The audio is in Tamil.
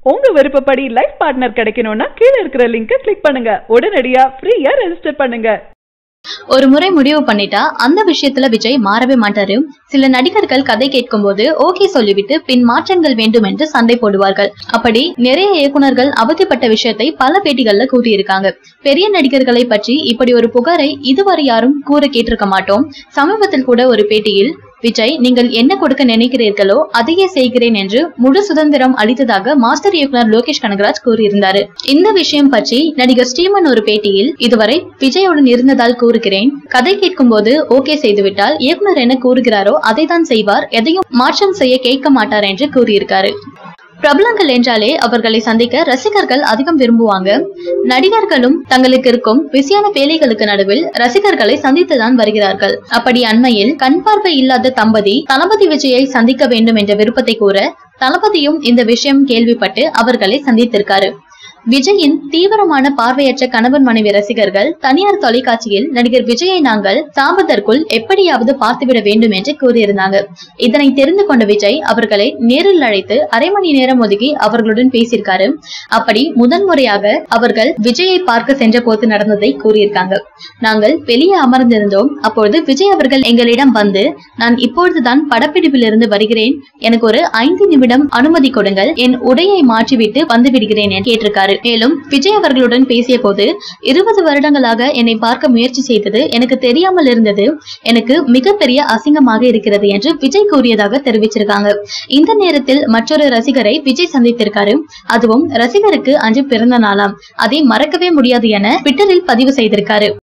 உங்க விருப்பப்படி லைஃப் பார்ட்னர் கிடைக்கணும்னா கீழே இருக்கிற லிங்கை கிளிக் பண்ணுங்க உடனடியா ஃப்ரீயா ரெஜிஸ்டர் பண்ணுங்க ஒரு முறை முடிவு பண்ணிட்டா அந்த விஷயத்துல விஜய் மாறவே மாட்டாரு சில நடிகர்கள் கதை கேட்கும்போது ஓகே சொல்லிவிட்டு பின் மாற்றங்கள் வேண்டும் என்று சண்டை போடுவார்கள் அப்படி நிறைய இயக்குனர்கள் அவதிப்பட்ட விஷயத்தை பல பேட்டிகள்ல கூறியிருக்காங்க பெரிய நடிகர்களை பற்றி இப்படி ஒரு புகாரை இதுவரை யாரும் கூற கேட்டிருக்க மாட்டோம் சமீபத்தில் கூட ஒரு பேட்டியில் விஜய் நீங்கள் என்ன கொடுக்க நினைக்கிறீர்களோ அதையே செய்கிறேன் என்று முழு சுதந்திரம் அளித்ததாக மாஸ்டர் இயக்குனர் லோகேஷ் கனகராஜ் கூறியிருந்தாரு இந்த விஷயம் பற்றி நடிகர் ஸ்ரீமன் ஒரு பேட்டியில் இதுவரை விஜயுடன் இருந்ததால் கூறுகிறேன் கதை கேட்கும் போது ஓகே செய்துவிட்டால் இயக்குனர் என்ன கூறுகிறாரோ அதை தான் செய்வார் எதையும் மாற்றம் செய்ய கேட்க மாட்டார் என்று கூறியிருக்காரு பிரபலங்கள் என்றாலே அவர்களை சந்திக்க ரசிகர்கள் அதிகம் விரும்புவாங்க நடிகர்களும் தங்களுக்கு இருக்கும் பிஸியான வேலைகளுக்கு நடுவில் ரசிகர்களை சந்தித்துதான் வருகிறார்கள் அப்படி அண்மையில் கண் பார்வை இல்லாத தம்பதி தளபதி விஜயை சந்திக்க வேண்டும் என்ற விருப்பத்தை கூற தளபதியும் இந்த விஷயம் கேள்விப்பட்டு அவர்களை சந்தித்திருக்காரு விஜயின் தீவிரமான பார்வையற்ற கணவன் மனைவி ரசிகர்கள் தனியார் தொலைக்காட்சியில் நடிகர் விஜயை நாங்கள் சாபத்திற்குள் எப்படியாவது பார்த்துவிட வேண்டும் என்று கூறியிருந்தாங்க இதனை தெரிந்து கொண்ட விஜய் அவர்களை நேரில் அழைத்து அரை மணி நேரம் ஒதுக்கி அவர்களுடன் பேசியிருக்காரு அப்படி முதன்முறையாக அவர்கள் விஜயை பார்க்க சென்ற போது நடந்ததை கூறியிருக்காங்க நாங்கள் வெளியே அமர்ந்திருந்தோம் அப்பொழுது விஜய் அவர்கள் எங்களிடம் வந்து நான் இப்பொழுதுதான் படப்பிடிப்பிலிருந்து வருகிறேன் எனக்கு ஒரு ஐந்து நிமிடம் அனுமதி கொடுங்கள் என் உடையை மாற்றிவிட்டு வந்து விடுகிறேன் என கேட்டிருக்காரு மேலும் விஜய் அவர்களுடன் பேசிய போது இருபது வருடங்களாக என்னை பார்க்க முயற்சி செய்தது எனக்கு தெரியாமல் இருந்தது எனக்கு மிகப்பெரிய அசிங்கமாக இருக்கிறது என்று விஜய் கூறியதாக தெரிவிச்சிருக்காங்க இந்த நேரத்தில் மற்றொரு ரசிகரை விஜய் சந்தித்திருக்காரு அதுவும் ரசிகருக்கு அன்று பிறந்த நாளாம் அதை மறக்கவே முடியாது என ட்விட்டரில் பதிவு செய்திருக்காரு